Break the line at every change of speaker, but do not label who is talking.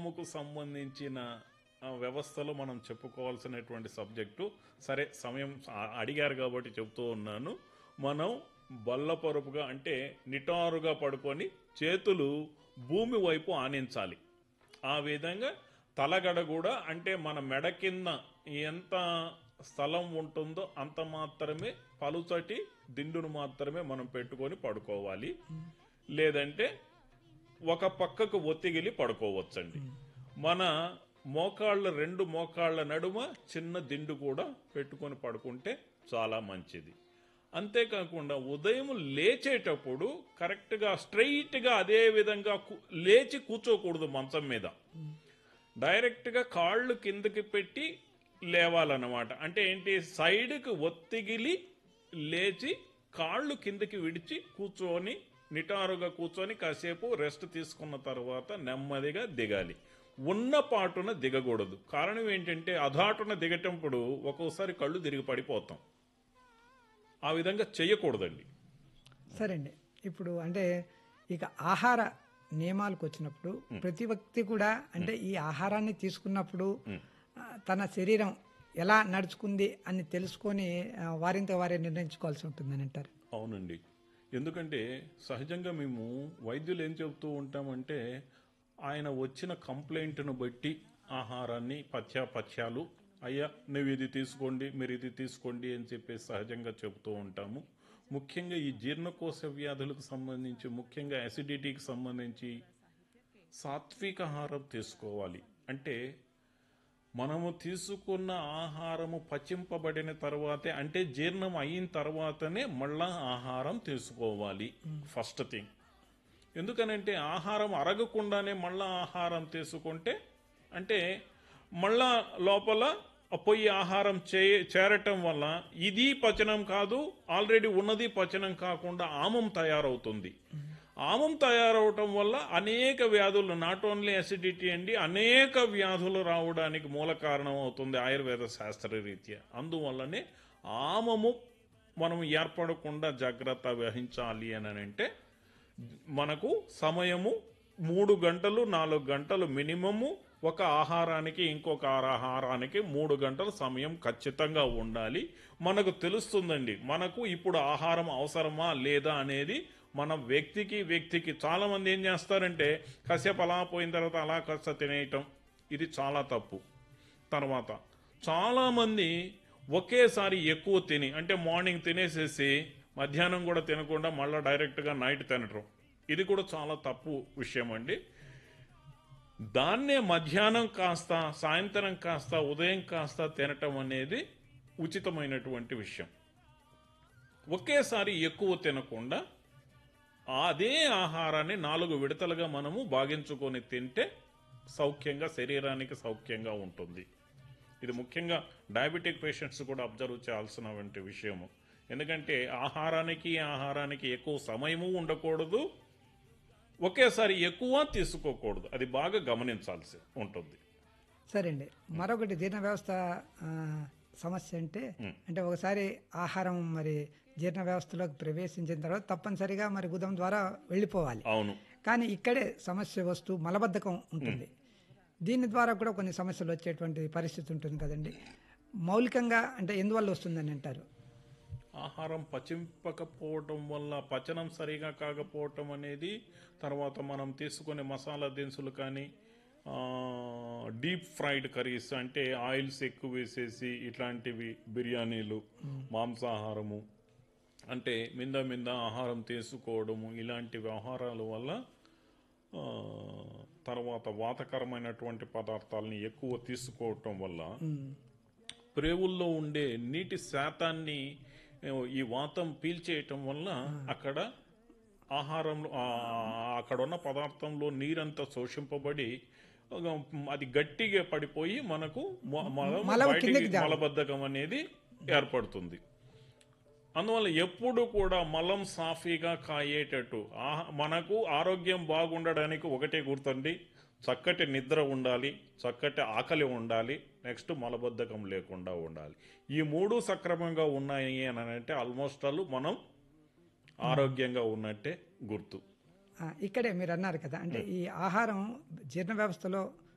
జీర్ణముకు సంబంధించిన ఆ, వ్యవస్థలో మనం చెప్పుకోవాల్సినటువంటి సబ్జెక్టు సరే సమయం ఆ- అడిగారు కాబట్టి చెప్తూ ఉన్నాను మనం బల్లపరుపుగా అంటే నిటారుగా పడుకొని చేతులు భూమి వైపు ఆనించాలి ఆ విధంగా తలగడ కూడా అంటే మన మెడ కింద ఎంత స్థలం ఉంటుందో అంత మాత్రమే పలుచటి దిండును మాత్రమే మనం పెట్టుకొని పడుకోవాలి లేదంటే ఒక పక్కకు ఒత్తిగిలి పడుకోవచ్చండి మన మోకాళ్ళ రెండు మోకాళ్ళ నడుమ చిన్న దిండు కూడా పెట్టుకొని పడుకుంటే చాలా మంచిది అంతేకాకుండా ఉదయం లేచేటప్పుడు కరెక్ట్గా స్ట్రైట్గా అదే విధంగా కు- లేచి కూర్చోకూడదు మంచం మీద డైరెక్ట్గా కాళ్ళు కిందకి పెట్టి లేవాలన్నమాట అంటే ఏంటి సైడ్కి ఒత్తిగిలి లేచి కాళ్ళు కిందకి విడిచి కూర్చొని నిటారుగా కూర్చొని కాసేపు రెస్ట్ తీసుకున్న తర్వాత నెమ్మదిగా దిగాలి ఉన్న పాటున దిగకూడదు కారణం ఏంటంటే అధాటున దిగటప్పుడు ఒక్కోసారి కళ్ళు తిరిగి పడిపోతాం ఆ విధంగా చేయకూడదండి
సరే అండి ఇప్పుడు అంటే ఇక ఆహార నియమాలకు వచ్చినప్పుడు ప్రతి వ్యక్తి కూడా అంటే ఈ ఆహారాన్ని తీసుకున్నప్పుడు ఆ, తన శరీరం ఎలా నడుచుకుంది అని తెలుసుకొని ఆ, వారింత వారే నిర్ణయించుకోవాల్సి ఉంటుందని అంటారు
అవునండి ఎందుకంటే సహజంగా మేము వైద్యులు ఏం చెబుతూ ఉంటామంటే ఆయన వచ్చిన కంప్లైంట్ను బట్టి ఆహారాన్ని పథ్యాపథ్యాలు అయ్యా నువ్వు ఇది తీసుకోండి మీరు ఇది తీసుకోండి అని చెప్పేసి సహజంగా చెబుతూ ఉంటాము ముఖ్యంగా ఈ జీర్ణకోశ వ్యాధులకు సంబంధించి ముఖ్యంగా అసిడిటీకి సంబంధించి సాత్విక ఆహారం తీసుకోవాలి అంటే మనము తీసుకున్న ఆహారము పచింపబడిన తర్వాతే అంటే జీర్ణం అయిన తర్వాతనే మళ్ళా ఆహారం తీసుకోవాలి ఫస్ట్ థింగ్ ఎందుకనంటే ఆహారం అరగకుండానే మళ్ళా ఆహారం తీసుకుంటే అంటే మళ్ళా లోపల పొయ్యి ఆహారం చే చేరటం వల్ల ఇది పచనం కాదు ఆల్రెడీ ఉన్నది పచనం కాకుండా ఆమం తయారవుతుంది ఆమం తయారవటం వల్ల అనేక వ్యాధులు నాట్ ఓన్లీ అసిడిటీ అండి అనేక వ్యాధులు రావడానికి మూల కారణం అవుతుంది ఆయుర్వేద శాస్త్రరీత్యా అందువల్లనే ఆమము మనం ఏర్పడకుండా జాగ్రత్త వహించాలి అని అంటే మనకు సమయము మూడు గంటలు నాలుగు గంటలు మినిమము ఒక ఆహారానికి ఇంకొక ఆహారానికి మూడు గంటల సమయం ఖచ్చితంగా ఉండాలి మనకు తెలుస్తుందండి మనకు ఇప్పుడు ఆహారం అవసరమా లేదా అనేది మన వ్యక్తికి వ్యక్తికి చాలా మంది ఏం చేస్తారంటే కాసేపు అలా పోయిన తర్వాత అలా కాస్త తినేయటం ఇది చాలా తప్పు తర్వాత చాలామంది ఒకేసారి ఎక్కువ తిని అంటే మార్నింగ్ తినేసేసి మధ్యాహ్నం కూడా తినకుండా మళ్ళీ డైరెక్ట్గా నైట్ తినటం ఇది కూడా చాలా తప్పు విషయం అండి దాన్నే మధ్యాహ్నం కాస్త సాయంత్రం కాస్త ఉదయం కాస్త తినటం అనేది ఉచితమైనటువంటి విషయం ఒకేసారి ఎక్కువ తినకుండా అదే ఆహారాన్ని నాలుగు విడతలుగా మనము భాగించుకొని తింటే సౌఖ్యంగా శరీరానికి సౌఖ్యంగా ఉంటుంది ఇది ముఖ్యంగా డయాబెటిక్ పేషెంట్స్ కూడా అబ్జర్వ్ చేయాల్సినటువంటి విషయము ఎందుకంటే ఆహారానికి ఆహారానికి ఎక్కువ సమయము ఉండకూడదు ఒకేసారి ఎక్కువ తీసుకోకూడదు అది బాగా గమనించాల్సి ఉంటుంది
సరే అండి మరొకటి జీర్ణ వ్యవస్థ ఆ, సమస్య అంటే అంటే ఒకసారి ఆహారం మరి జీర్ణ వ్యవస్థలోకి ప్రవేశించిన తర్వాత తప్పనిసరిగా మరి గుదం ద్వారా వెళ్ళిపోవాలి
అవును
కానీ ఇక్కడే సమస్య వస్తూ మలబద్ధకం ఉంటుంది దీని ద్వారా కూడా కొన్ని సమస్యలు వచ్చేటువంటి పరిస్థితి ఉంటుంది కదండి మౌలికంగా అంటే ఎందువల్ల వస్తుందని అంటారు
ఆహారం పచింపకపోవటం వల్ల పచనం సరిగా కాకపోవటం అనేది తర్వాత మనం తీసుకునే మసాలా దినుసులు కానీ డీప్ ఫ్రైడ్ కర్రీస్ అంటే ఆయిల్స్ ఎక్కువ వేసేసి ఇట్లాంటివి బిర్యానీలు మాంసాహారము అంటే మింద మింద ఆహారం తీసుకోవడము ఇలాంటి వ్యవహారాల వల్ల ఆ, తర్వాత వాతకరమైనటువంటి పదార్థాలని ఎక్కువ తీసుకోవటం వల్ల ప్రేవుల్లో ఉండే నీటి శాతాన్ని ఆ, ఈ వాతం పీల్చేయటం వల్ల అక్కడ ఆహారంలో ఆ, అక్కడ ఉన్న పదార్థంలో నీరంతా శోషింపబడి ఒక, అది గట్టిగా పడిపోయి మనకు మ- మలం
మలం
బయటికి
కిందకి జారు.
మలబద్ధకం అనేది ఏర్పడుతుంది అందువల్ల ఎప్పుడు కూడా మలం సాఫీగా కాయేటట్టు ఆహ- మనకు ఆరోగ్యం బాగుండడానికి ఒకటే గుర్తండి చక్కటి నిద్ర ఉండాలి చక్కటి ఆకలి ఉండాలి నెక్స్ట్ మలబద్ధకం లేకుండా ఉండాలి ఈ మూడు సక్రమంగా ఉన్నాయి అని అంటే ఆల్మోస్ట్ ఆల్ మనం ఆరోగ్యంగా ఉన్నట్టే గుర్తు
ఆ, ఇక్కడే మీరు అన్నారు కదా అంటే ఈ ఆహారం జీర్ణ వ్యవస్థలో